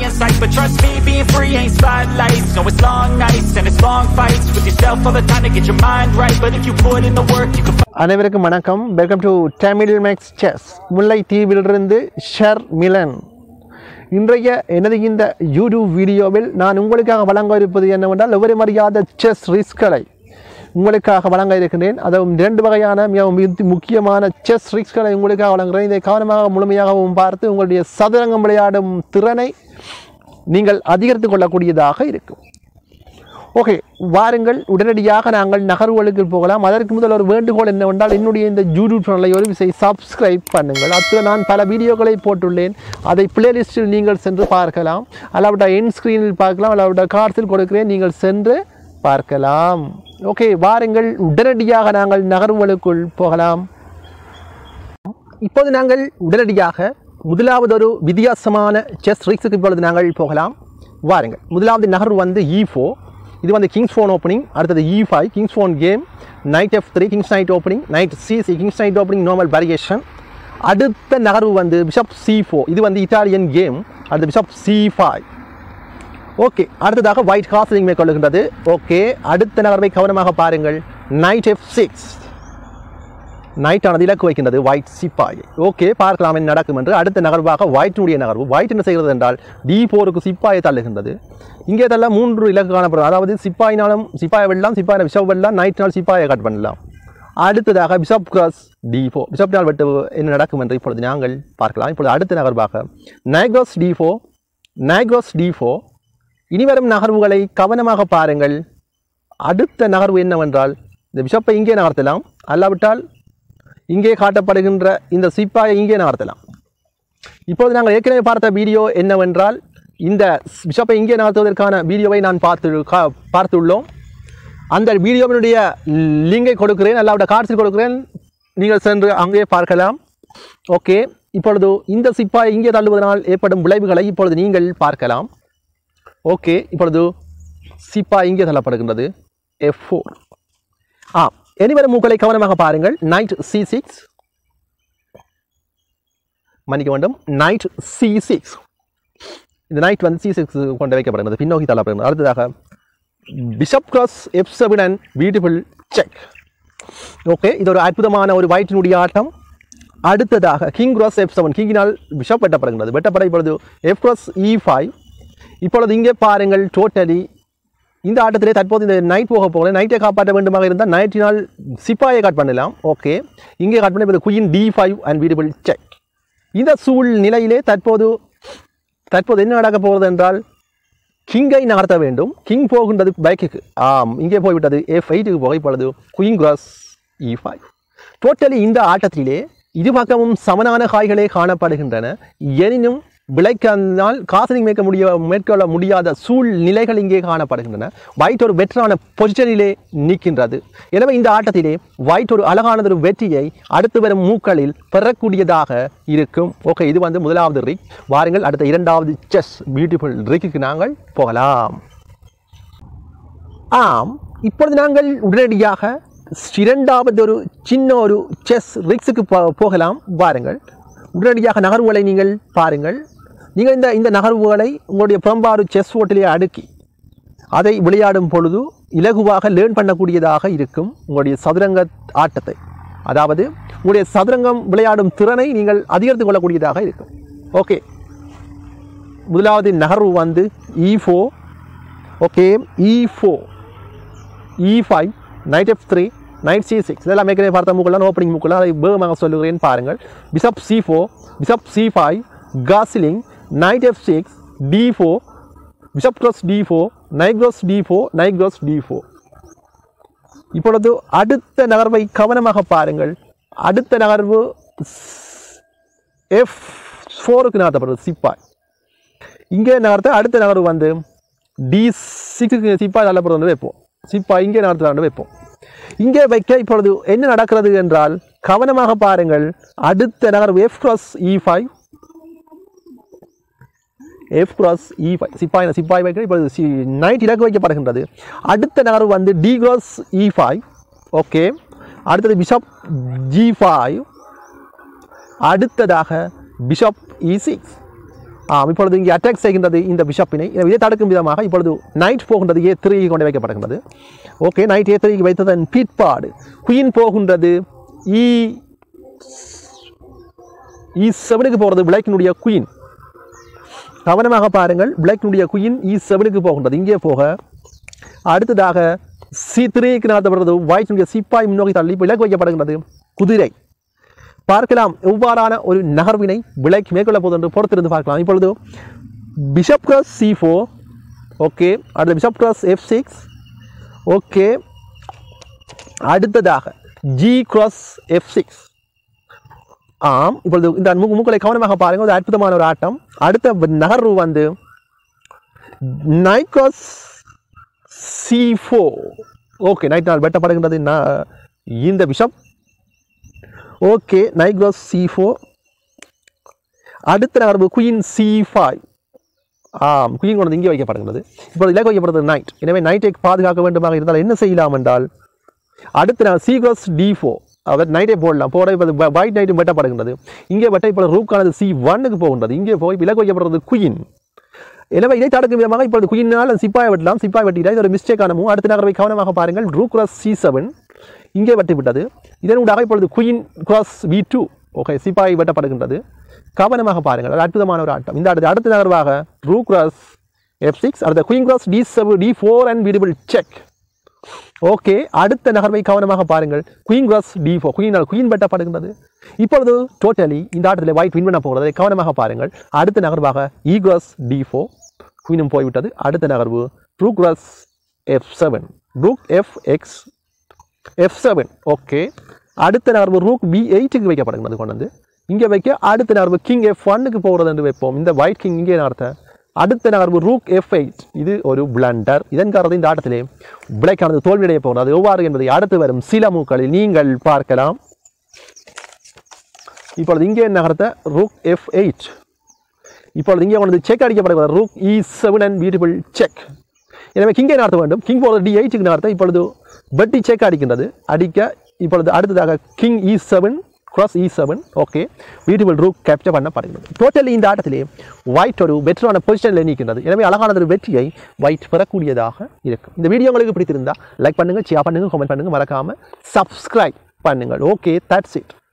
sight But trust me, being free ain't spotlights No, it's long nights and it's long fights With yourself all the time to get your mind right But if you put in the work, you can அனைவருக்கும் வணக்கம் welcome to Tamil Max chess முல்லைத்தீவிலிருந்து Sharmilan இன்றைய எனது இந்த YouTube வீடியோவில் நான் உங்களுக்காக வழங்க இருப்பது என்னவென்றால் எவரும் அறியாத செஸ் ரிஸ்க்களை உங்களுக்காக வழங்க இருக்கின்றேன் அதுவும் இரண்டு வகையான மிகவும் மிக முக்கியமான செஸ் ரிஸ்க்களை உங்களுக்காக வழங்குகிறேன் இதை கவனமாக முழுமையாகவும் பார்த்து உங்களுடைய சதுரங்கம் விளையாடும் திறனை நீங்கள் அதிகரித்துக் கொள்ளக்கூடியதாக இருக்கும் ஓகே வாருங்கள் உடனடியாக நாங்கள் நகர்வுகளுக்கு போகலாம் அதற்கு முதல் ஒரு வேண்டுகோள் என்னவென்றால் என்னுடைய இந்த யூடியூப் சேனலை ஒரு விசை சப்ஸ்கிரைப் பண்ணுங்கள் அத்துடன் நான் பல வீடியோக்களை போட்டுள்ளேன் அதை பிளேலிஸ்டில் நீங்கள் சென்று பார்க்கலாம் அல்லாவிட்ட என் ஸ்க்ரீனில் பார்க்கலாம் அல்லாவிட்ட கார்ட்ஸில் கொடுக்கிறேன் நீங்கள் சென்று பார்க்கலாம் ஓகே வாருங்கள் உடனடியாக நாங்கள் நகர்வுகளுக்குள் போகலாம் இப்போது நாங்கள் உடனடியாக முதலாவது ஒரு வித்தியாசமான செஸ் ரிக்ஸுக்கு இப்பொழுது நாங்கள் போகலாம் வாருங்கள் முதலாவது நகர்வு வந்து இ ஃபோர் இது வந்து கிங்ஸ் ஃபோன் ஓப்பனிங் அடுத்தது E five king's pawn game knight F three king's knight opening knight C C king's knight opening normal variation அடுத்த நகர்வு வந்து பிஷப் சி ஃபோர் இது வந்து இட்டாலியன் கேம் அடுத்து பிஷப் சி ஃபைவ் ஓகே அடுத்ததாக white castling மேற்கொள்ளுகின்றது okay அடுத்த நகர்வை கவனமாக பாருங்கள் நைட் எஃப் சிக்ஸ் நைட் ஆனது இலக்கு வைக்கின்றது ஒயிட் சிப்பாய் ஓகே பார்க்கலாம் என்ன நடக்கும் என்று அடுத்த நகர்வாக ஒயிட்டினுடைய நகர்வு ஒயிட் என்ன செய்கிறது என்றால் டி போருக்கு சிப்பாயை தள்ளுகின்றது இங்கே தள்ள மூன்று இலக்கு காணப்படும் அதாவது சிப்பாயினாலும் சிப்பாயை வெள்ளலாம் சிப்பாயின பிஷப் வெள்ளலாம் நைட்னால் சிப்பாயை கட் பண்ணலாம் அடுத்ததாக பிஷப் கிராஸ் டி ஃபோ பிஷப்னால் வெட்டு என்ன நடக்கும் என்று இப்பொழுது நாங்கள் பார்க்கலாம் இப்பொழுது அடுத்த நகர்வாக நைக்ரோஸ் டி ஃபோ நைக்ரோஸ் டி ஃபோ இனிவரும் நகர்வுகளை கவனமாக பாருங்கள் அடுத்த நகர்வு என்னவென்றால் இந்த பிஷப்பை இங்கே நகர்த்தலாம் அல்லாவிட்டால் இங்கே காட்டப்படுகின்ற இந்த சிப்பாயை இங்கே நகர்த்தலாம் இப்போது நாங்கள் ஏற்கனவே பார்த்த வீடியோ என்னவென்றால் இந்த பிஷப்பை இங்கே நகர்த்துவதற்கான வீடியோவை நான் பார்த்து கா- பார்த்துள்ளோம் அந்த வீடியோவினுடைய லிங்கை கொடுக்கிறேன் அல்லாவிட கார்ட்ஸில் கொடுக்கிறேன் நீங்கள் சென்று அங்கே பார்க்கலாம் ஓகே இப்பொழுது இந்த சிப்பாயை இங்கே தள்ளுவதனால் ஏற்படும் விளைவுகளை இப்பொழுது நீங்கள் பார்க்கலாம் ஓகே இப்பொழுது சிப்பா இங்கே தள்ளப்படுகின்றது எஃப் ஃபோர் ஆ இனிவரும் மூக்களை கவனமாக பாருங்கள் நைட் சி சிக்ஸ் மன்னிக்க வேண்டும் நைட் சி சிக்ஸ் இந்த நைட் வந்து சி சிக்ஸ் கொண்டு வைக்கப்படுகிறது பின்னோக்கி தள்ளப்படுகிறது அடுத்ததாக bishop cross F seven and beautiful check okay இது ஒரு அற்புதமான ஒரு வயிற்றினுடைய ஆட்டம் அடுத்ததாக கிங் கிராஸ் எஃப் செவன் கிங்கினால் பிஷப் வெட்டப்படுகிறது வெட்டப்பட இப்பொழுது எஃப் கிராஸ் இ ஃபைவ் இப்பொழுது இங்கே பாருங்கள் டோட்டலி இந்த ஆட்டத்திலே தற்போது இந்த நைட் போக போகல நைட்டை காப்பாற்ற வேண்டுமாக இருந்தால் நைட்டினால் சிப்பாயை கட் பண்ணலாம் ஓகே இங்கே கட் பண்ண இப்போது queen D five and double check இந்த சூழ்நிலையிலே தற்போது தற்போது என்ன நடக்க போகிறது என்றால் கிங்கை நகர்த்த வேண்டும் கிங் போகின்றது பைக்குக்கு ஆம் இங்கே போய்விட்டது எஃப் எயிட்டுக்கு போக இப்பொழுது queen cross E five totally இந்த ஆட்டத்திலே இரு பக்கமும் சமனான காய்களே காணப்படுகின்றன எனினும் விளைக்கானால் காசனிங் மேற்க முடிய மேற்கொள்ள முடியாத சூழ்நிலைகள் இங்கே காணப்படுகின்றன ஒயிட் ஒரு வெற்றான பொசிஷனிலே நிற்கின்றது எனவே இந்த ஆட்டத்திலே ஒயிட் ஒரு அழகானதொரு வெற்றியை அடுத்து வரும் மூக்களில் பெறக்கூடியதாக இருக்கும் ஓகே இது வந்து முதலாவது ரிக் வாருங்கள் அடுத்த இரண்டாவது செஸ் பியூட்டிஃபுல் ரிக்கு நாங்கள் போகலாம் ஆம் இப்பொழுது நாங்கள் உடனடியாக இரண்டாவது ஒரு சின்ன ஒரு செஸ் ரிக்ஸுக்கு போ போகலாம் வாருங்கள் உடனடியாக நகர்வுகளை நீங்கள் பாருங்கள் நீங்கள் இந்த இந்த நகர்வுகளை உங்களுடைய புறம்பாறு செஸ் ஓட்டிலே அடுக்கி அதை விளையாடும் பொழுது இலகுவாக லேர்ன் பண்ணக்கூடியதாக இருக்கும் உங்களுடைய சதுரங்க ஆட்டத்தை அதாவது உங்களுடைய சதுரங்கம் விளையாடும் திறனை நீங்கள் அதிகரித்துக் கொள்ளக்கூடியதாக இருக்கும் ஓகே முதலாவது நகர்வு வந்து E four okay E four E five knight F three knight C six இதெல்லாம் ஏற்கனவே பார்த்த மூக்கெல்லாம் ஓப்பனிங் மூக்கெல்லாம் அதை வேகமாக சொல்லுகிறேன் பாருங்கள் bishop C four bishop C five castling knight F six D four bishop cross D four knight cross D four knight cross D four இப்பொழுது அடுத்த நகர்வை கவனமாக பாருங்கள் அடுத்த நகர்வு எஃப் ஃபோருக்கு நகர்த்தப்படுறது சிப்பாய் இங்கே நகர்த்த அடுத்த நகர்வு வந்து டி சிக்ஸுக்கு சிப்பாய் தள்ளப்படுறது வந்து வைப்போம் சிப்பாய் இங்கே நகர்த்தலாண்டு வைப்போம் இங்கே வைக்க இப்பொழுது என்ன நடக்கிறது என்றால் கவனமாக பாருங்கள் அடுத்த நகர்வு F cross E five F cross E five சிப்பாய் சிப்பாய் வைக்க இப்பொழுது சி நைட் இலக்கு வைக்கப்படுகின்றது அடுத்த நகர்வு வந்து D cross E five okay அடுத்தது பிஷப் ஜி ஃபைவ் அடுத்ததாக பிஷப் இ சிக்ஸ் ஆம் இப்பொழுது இங்கே அட்டாக் செய்கின்றது இந்த பிஷப்பினை எனவே இதை தடுக்கும் விதமாக இப்பொழுது நைட் போகின்றது ஏ த்ரீ கொண்டு வைக்கப்படுகின்றது ஓகே நைட் ஏ த்ரீக்கு வைத்ததன் பிற்பாடு குயின் போகின்றது இ இ செவனுக்கு போகிறது பிளாக்கினுடைய குயின் கவனமாக பாருங்கள் பிளாக்கினுடைய குயின் இ செவனுக்கு போகின்றது இங்கே போக அடுத்ததாக சி த்ரீக்கு நடத்தப்படுறது ஒயிட்டினுடைய சிப்பாய் முன்னோக்கி தள்ளி விலக்கு வைக்கப்படுகின்றது குதிரை பார்க்கலாம் எவ்வாறான ஒரு நகர்வினை விலைக்கு மேற்கொள்ள போகுது என்று பொறுத்திருந்து பார்க்கலாம் இப்பொழுது bishop cross C four okay அடுத்த bishop cross F six okay அடுத்ததாக ஜி கிராஸ் எஃப் சிக்ஸ் ஆம் இப்பொழுது இந்த மு- மூக்களை கவனமாக பாருங்கள் ஒரு அற்புதமான ஒரு ஆட்டம் அடுத்த நகர்வு வந்து knight cross C four okay knight நாள் வெட்டப்படுகின்றது ந- இந்த bishop okay knight cross C four அடுத்த நகர்வு குயின் சி ஃபைவ் ஆம் குயின் கொண்டு வந்து இங்கே வைக்கப்படுகிறது இப்பொழுது இலக்கு வைக்கப்படுறது நைட் எனவே நைட்டை பாதுகாக்க வேண்டுமாக இருந்தால் என்ன செய்யலாம் என்றால் அடுத்து நான் சீக்ரஸ் டி ஃபோர் அவர் நைட்டே போடலாம் போட இப்போ ஒயிட் நைட்டும் வெட்டப்படுகின்றது இங்கே வெட்ட இப்போ ரூக்கானது சி ஒன்னுக்கு போகின்றது இங்கே போய் விலக்கு வைக்கப்படுறது குயின் எனவே இதை தடுக்கும் விதமாக இப்பொழுது குயினால் சிப்பாய் வெட்டலாம் சிப்பாய் வெட்டிடா இது ஒரு மிஸ்டேக்கான மூவ் அடுத்த நகர்வை கவனமாக பாருங்கள் ரூ கிராஸ் சி செவன் இங்கே வெட்டி விட்டது இதனூடாக இப்பொழுது queen cross B two okay சிப்பாய் வெட்டப்படுகின்றது கவனமாக பாருங்கள் அது அற்புதமான ஒரு ஆட்டம் இந்த அடுத்த அடுத்த நகர்வாக ரூ கிராஸ் எஃப் சிக்ஸ் அடுத்த queen cross D seven D four and double check okay அடுத்த நகர்வை கவனமாக பாருங்கள் குயின் கிராஸ் டி ஃபோர் குயினால் குயின் வெட்டப்படுகின்றது இப்பொழுது டோட்டலி இந்த ஆட்டத்தில் ஒயிட் வின் பண்ண போகிறது அதை கவனமாக பாருங்கள் அடுத்த நகர்வாக இ கிராஸ் டி ஃபோர் குயினும் போய்விட்டது அடுத்த நகர்வு rook cross F seven rook F X F seven okay அடுத்த நகர்வு ரூக் பி எயிட்டுக்கு வைக்கப்படுகிறது கொண்டு வந்து இங்கே வைக்க அடுத்த நகர்வு கிங் எஃப் ஒன்னுக்கு போகிறது என்று வைப்போம் இந்த ஒயிட் கிங் இங்கே நடத்த அடுத்த நகர்வு ரூக் எஃப் எயிட் இது ஒரு பிளண்டர் இதன் காரணம் இந்த ஆட்டத்திலே பிளைக்கானது தோல்வியடைய போகிறது அது எவ்வாறு என்பதை அடுத்து வரும் சில மூக்களில் நீங்கள் பார்க்கலாம் இப்பொழுது இங்கே நகரத்த ரூக் எஃப் எயிட் இப்பொழுது இங்கே கொண்டு செக் அடிக்கப்படுகிறது rook E seven and beautiful check எனவே கிங்கை நடத்த வேண்டும் கிங் போகிறது டி எயிட்டுக்கு நடத்த இப்பொழுது வெட்டி செக் அடிக்கின்றது அடிக்க இப்பொழுது அடுத்ததாக king E seven cross E seven okay beautiful rook capture பண்ணப்படுகிறது டோட்டலி இந்த ஆட்டத்திலே ஒயிட் ஒரு பெட்டரான பொசிஷனில் நீக்கின்றது எனவே அழகான ஒரு வெற்றியை ஒயிட் பெறக்கூடியதாக இருக்கும் இந்த வீடியோ உங்களுக்கு பிடித்திருந்தா லைக் பண்ணுங்கள் ஷேர் பண்ணுங்கள் கமெண்ட் பண்ணுங்கள் மறக்காமல் சப்ஸ்கிரைப் பண்ணுங்கள் ஓகே தட்ஸ் இட்